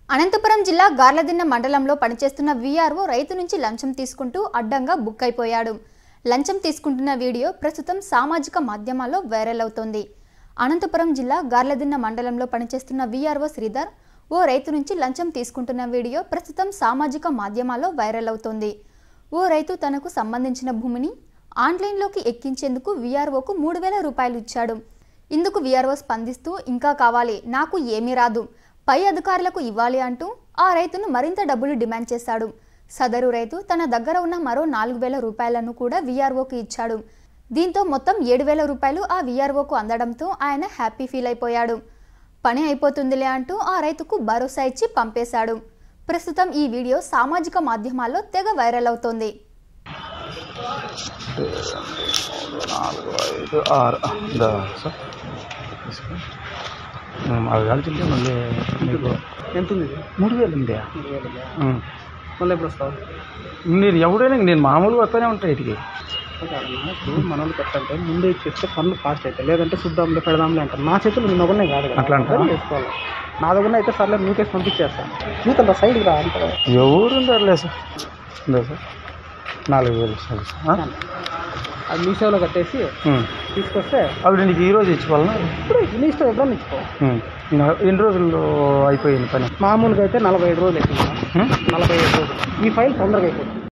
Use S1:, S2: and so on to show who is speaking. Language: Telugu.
S1: అనంతపురం జిల్లా గార్లదిన్న మండలంలో పనిచేస్తున్న వీఆర్ఓ రైతు నుంచి లంచం తీసుకుంటూ అడ్డంగా బుక్ అయిపోయాడు లంచం తీసుకుంటున్న వీడియో ప్రస్తుతం సామాజిక మాధ్యమాల్లో వైరల్ అవుతోంది అనంతపురం జిల్లా గార్లదిన్న మండలంలో పనిచేస్తున్న వీఆర్ఓ శ్రీధర్ ఓ రైతు నుంచి లంచం తీసుకుంటున్న వీడియో ప్రస్తుతం సామాజిక మాధ్యమాల్లో వైరల్ అవుతోంది ఓ రైతు తనకు సంబంధించిన భూమిని ఆన్లైన్లోకి ఎక్కించేందుకు వీఆర్ఓకు మూడు వేల రూపాయలు ఇచ్చాడు ఇందుకు వీఆర్ఓ స్పందిస్తూ ఇంకా కావాలి నాకు ఏమీ రాదు పై అధికారులకు ఇవ్వాలి అంటూ ఆ రైతును మరింత డబ్బులు డిమాండ్ చేశాడు సదరు రైతు తన దగ్గర ఉన్న మరో నాలుగు వేల రూపాయలను కూడా వీఆర్ఓకు ఇచ్చాడు దీంతో మొత్తం ఏడు వేల రూపాయలు ఆ వీఆర్ఓకు అందడంతో ఆయన హ్యాపీ ఫీల్ అయిపోయాడు పని అయిపోతుందిలే అంటూ ఆ రైతుకు భరోసా ఇచ్చి పంపేశాడు ప్రస్తుతం ఈ వీడియో సామాజిక మాధ్యమాల్లో తెగ వైరల్ అవుతోంది
S2: నాలుగు ఐదు ఆరు దా సార్ తీసుకో. ఉమ్, అవి కలిసింటే మళ్ళీ మీకు
S3: ఎంత ఉంది ఇది?
S2: మూడు వేలు ఉంది
S3: మూడు వేలు ఉందా?
S2: ఉమ్.
S3: మళ్ళీ ఎప్పుడు వస్తావు
S2: నేను ఎవడైనా నేను మామూలుగా వస్తూనే ఉంటాయి ఇటుకి
S3: కాదన్నా, ఇప్పుడు మన వాళ్ళు పెట్టంటే ముందే ఇచ్చేస్తే పనులు ఫాస్ట్ అవుతాయి లేదంటే చూద్దాంలే పెడదాంలే అంటారు నా చేతులు నిన్న ఒకనే కాదు కదా.
S2: అట్లా అంటారా?
S3: అందరూ చేసుకోవాలి నా దగ్గర అయితే సర్లే నువ్వుకేసి పంపించేస్తాను నువ్వు సైడ్కి రా అంటారు
S2: ఎవరు ఉండరులే సార్ ఉందా సార్ నాలుగు వేలు సార్ ఆ?
S3: అది మీ సేవలో కట్టేసి
S2: ఉమ్.
S3: తీసుకొస్తే
S2: అవి నీకు ఈ రోజు ఇచ్చుకోవాలనా
S3: ఇప్పుడు నీ ఇష్టం ఎప్పుడన్నా ఇచ్చుకో
S2: ఉమ్. ఇంకా ఎన్ని రోజుల్లో అయిపోయింది పని
S3: మామూలుగా అయితే నలభై ఐదు రోజులు అవుతుంది
S2: ఉమ్?
S3: నలభై ఐదు రోజులు ఈ ఫైల్ తొందరగా అయిపోతుంది